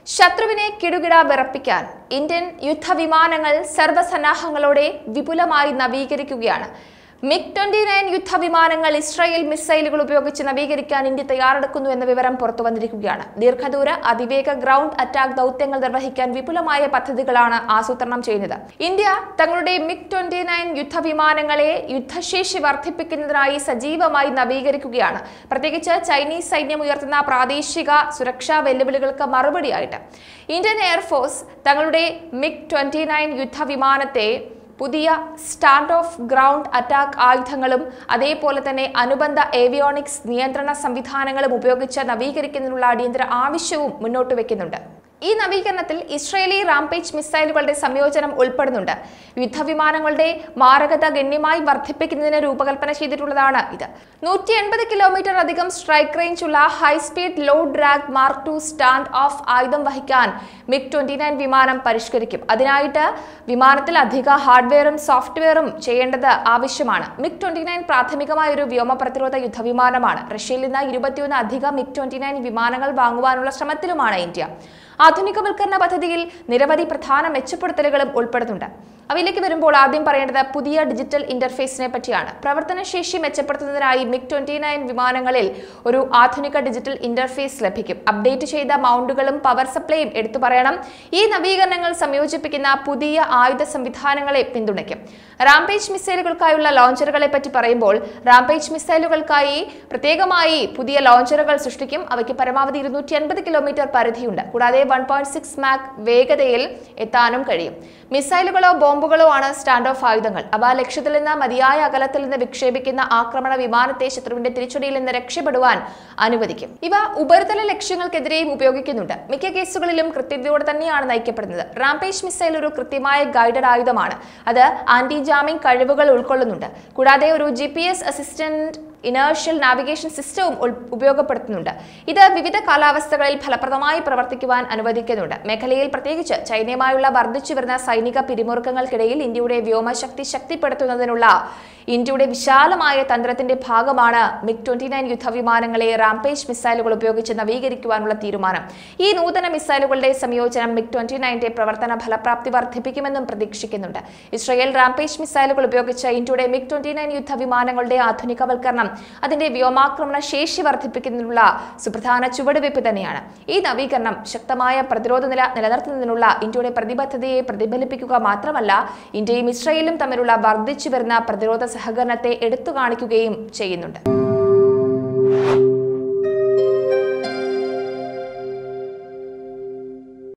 ശത്രുവിനെ കിടുകിട വിറപ്പിക്കാൻ ഇന്ത്യൻ യുദ്ധവിമാനങ്ങൾ സർവ്വസന്നാഹങ്ങളോടെ വിപുലമായി നവീകരിക്കുകയാണ് മിഗ് ട്വന്റി നയൻ യുദ്ധവിമാനങ്ങൾ ഇസ്രായേൽ മിസൈലുകൾ ഉപയോഗിച്ച് നവീകരിക്കാൻ ഇന്ത്യ തയ്യാറെടുക്കുന്നു എന്ന വിവരം പുറത്തു വന്നിരിക്കുകയാണ് ദീർഘദൂര അതിവേഗ ഗ്രൗണ്ട് അറ്റാക്ക് ദൗത്യങ്ങൾ നിർവഹിക്കാൻ വിപുലമായ പദ്ധതികളാണ് ആസൂത്രണം ചെയ്യുന്നത് ഇന്ത്യ തങ്ങളുടെ മിഗ് ട്വന്റി നയൻ യുദ്ധവിമാനങ്ങളെ യുദ്ധശേഷി വർദ്ധിപ്പിക്കുന്നതിനായി സജീവമായി നവീകരിക്കുകയാണ് പ്രത്യേകിച്ച് ചൈനീസ് സൈന്യം ഉയർത്തുന്ന പ്രാദേശിക സുരക്ഷാ വെല്ലുവിളികൾക്ക് മറുപടിയായിട്ട് ഇന്ത്യൻ എയർഫോഴ്സ് തങ്ങളുടെ മിഗ് ട്വന്റി നയൻ യുദ്ധവിമാനത്തെ പുതിയ സ്റ്റാൻഡ് ഓഫ് ഗ്രൗണ്ട് അറ്റാക്ക് ആയുധങ്ങളും അതേപോലെ തന്നെ അനുബന്ധ ഏവിയോണിക്സ് നിയന്ത്രണ സംവിധാനങ്ങളും ഉപയോഗിച്ച് നവീകരിക്കുന്നതിനുള്ള അടിയന്തര ആവശ്യവും മുന്നോട്ട് വെക്കുന്നുണ്ട് ഈ നവീകരണത്തിൽ ഇസ്രയേലി റാംപേജ് മിസൈലുകളുടെ സംയോജനം ഉൾപ്പെടുന്നുണ്ട് യുദ്ധവിമാനങ്ങളുടെ മാരകത ഗണ്യമായി വർദ്ധിപ്പിക്കുന്നതിന് രൂപകൽപ്പന ചെയ്തിട്ടുള്ളതാണ് ഇത് നൂറ്റി എൺപത് കിലോമീറ്റർ അധികം സ്ട്രൈക്ക് റേഞ്ചുള്ള high speed low drag mark two stand off ആയുധം വഹിക്കാൻ മിഗ് ട്വന്റി നയൻ വിമാനം പരിഷ്കരിക്കും അതിനായിട്ട് വിമാനത്തിൽ അധിക ഹാർഡ്വെയറും സോഫ്റ്റ്വെയറും ചെയ്യേണ്ടത് ആവശ്യമാണ് മിഗ് ട്വന്റി നയൻ പ്രാഥമികമായ ഒരു വ്യോമ പ്രതിരോധ യുദ്ധവിമാനമാണ് റഷ്യയിൽ നിന്ന് ഇരുപത്തിയൊന്ന് അധിക മിഗ് ട്വന്റി നയൻ വിമാനങ്ങൾ വാങ്ങുവാനുള്ള ശ്രമത്തിലുമാണ് ഇന്ത്യ ആധുനികവൽക്കരണ പദ്ധതിയിൽ നിരവധി പ്രധാന മെച്ചപ്പെടുത്തലുകളും ഉൾപ്പെടുന്നുണ്ട് അവയിലേക്ക് വരുമ്പോൾ ആദ്യം പറയേണ്ടത് പുതിയ ഡിജിറ്റൽ ഇന്റർഫേസിനെ പറ്റിയാണ് പ്രവർത്തനശേഷി മെച്ചപ്പെടുത്തുന്നതിനായി മിഗ് ട്വന്റി നയൻ വിമാനങ്ങളിൽ ഒരു ആധുനിക ഡിജിറ്റൽ ഇന്റർഫേസ് ലഭിക്കും അപ്ഡേറ്റ് ചെയ്ത മൗണ്ടുകളും പവർ സപ്ലൈയും എടുത്തു പറയണം ഈ നവീകരണങ്ങൾ സംയോജിപ്പിക്കുന്ന പുതിയ ആയുധ സംവിധാനങ്ങളെ പിന്തുണയ്ക്കും റാംപേജ് മിസൈലുകൾക്കായുള്ള ലോഞ്ചറുകളെ പറ്റി പറയുമ്പോൾ റാംപേജ് മിസൈലുകൾക്കായി പ്രത്യേകമായി പുതിയ ലോഞ്ചറുകൾ സൃഷ്ടിക്കും അവയ്ക്ക് പരമാവധി ഇരുന്നൂറ്റി അൻപത് കിലോമീറ്റർ പരിധിയുണ്ട് കൂടാതെ വൺ പോയിന്റ് സിക്സ് മാക് വേഗതയിൽ എത്താനും കഴിയും മിസൈലുകളോ ബോംബുകളോ ആണ് സ്റ്റാൻഡ് ഓഫ് ആയുധങ്ങൾ അവ ലക്ഷ്യത്തിൽ നിന്ന് മതിയായ അകലത്തിൽ നിന്ന് വിക്ഷേപിക്കുന്ന ആക്രമണ വിമാനത്തെ ശത്രുവിന്റെ തിരിച്ചടിയിൽ നിന്ന് രക്ഷപ്പെടുവാൻ അനുവദിക്കും ഇവ ഉപരിതല ലക്ഷ്യങ്ങൾക്കെതിരെയും ഉപയോഗിക്കുന്നുണ്ട് മിക്ക കേസുകളിലും കൃത്യതയോടെ തന്നെയാണ് നയിക്കപ്പെടുന്നത് റാംപേജ് മിസൈൽ ഒരു കൃത്യമായ ഗൈഡഡ് ആയുധമാണ് അത് ആന്റി ജാമിംഗ് കഴിവുകൾ ഉൾക്കൊള്ളുന്നുണ്ട് കൂടാതെ ഒരു G P S assistant inertial navigation സിസ്റ്റവും ഉൾ- ഉപയോഗപ്പെടുത്തുന്നുണ്ട് ഇത് വിവിധ കാലാവസ്ഥകളിൽ ഫലപ്രദമായി പ്രവർത്തിക്കുവാൻ അനുവദിക്കുന്നുണ്ട് മേഖലയിൽ പ്രത്യേകിച്ച് ചൈനയുമായുള്ള വർദ്ധിച്ചു വരുന്ന സൈനിക പിരിമുറുക്കങ്ങൾക്കിടയിൽ ഇന്ത്യയുടെ വ്യോമശക്തി ശക്തിപ്പെടുത്തുന്നതിനുള്ള ഇന്ത്യയുടെ വിശാലമായ തന്ത്രത്തിന്റെ ഭാഗമാണ് മിഗ് ട്വന്റി നയൻ യുദ്ധവിമാനങ്ങളെ റാംപേജ് മിസൈലുകൾ ഉപയോഗിച്ച് നവീകരിക്കുവാനുള്ള തീരുമാനം ഈ നൂതന മിസൈലുകളുടെ സംയോജനം മിഗ് ട്വന്റി നയന്റെ പ്രവർത്തന ഫലപ്രാപ്തി വർദ്ധിപ്പിക്കുമെന്നും പ്രതീക്ഷിക്കുന്നുണ്ട് ഇസ്രയേൽ റാംപേജ് മിസൈലുകൾ ഉപയോഗിച്ച് ഇന്ത്യയുടെ മിഗ് ട്വന്റി നയൻ യുദ്ധവിമാനങ്ങളുടെ ആധുനികവൽക്കരണം അതിന്റെ വ്യോമാക്രമണ ശേഷി വർദ്ധിപ്പിക്കുന്നതിനുള്ള സുപ്രധാന ചുവടുവയ്പ് തന്നെയാണ് ഈ നവീകരണം ശക്തമായ പ്രതിരോധ നില നിലനിർത്തുന്നതിനുള്ള ഇന്ത്യയുടെ പ്രതിബദ്ധതയെ പ്രതിഫലിപ്പിക്കുക മാത്രമല്ല ഇന്ത്യയും ഇസ്രയേലും തമ്മിലുള്ള വർദ്ധിച്ചു വരുന്ന പ്രതിരോധ സഹകരണത്തെ എടുത്തു കാണിക്കുകയും ചെയ്യുന്നുണ്ട്